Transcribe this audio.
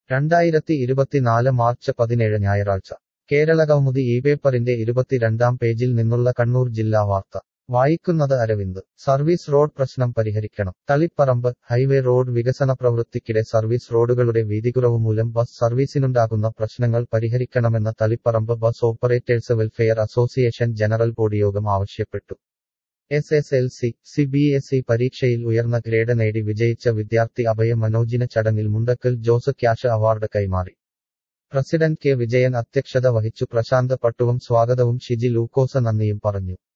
രണ്ടായിരത്തി ഇരുപത്തിനാല് മാർച്ച് പതിനേഴ് ഞായറാഴ്ച കേരളകൗമുദി ഈ പേപ്പറിന്റെ ഇരുപത്തിരണ്ടാം പേജിൽ നിന്നുള്ള കണ്ണൂർ ജില്ലാ വാർത്ത വായിക്കുന്നത് അരവിന്ദ് സർവീസ് റോഡ് പ്രശ്നം പരിഹരിക്കണം തളിപ്പറമ്പ് ഹൈവേ റോഡ് വികസന പ്രവൃത്തിക്കിടെ സർവീസ് റോഡുകളുടെ വീതികുറവ് മൂലം ബസ് സർവീസിനുണ്ടാകുന്ന പ്രശ്നങ്ങൾ പരിഹരിക്കണമെന്ന് Taliparamba bus operators welfare association general body യോഗം ആവശ്യപ്പെട്ടു S S L C C B S E പരീക്ഷയിൽ ഉയർന്ന ഗ്രേഡ് നേടി വിജയിച്ച വിദ്യാർത്ഥി അഭയ മനോജിന് ചടങ്ങിൽ മുണ്ടക്കൽ ജോസ് ക്യാഷ് അവാർഡ് കൈമാറി പ്രസിഡന്റ് കെ വിജയൻ അധ്യക്ഷത വഹിച്ചു പ്രശാന്ത് പട്ടുവും സ്വാഗതവും ഷിജി ലൂക്കോസ് നന്ദിയും പറഞ്ഞു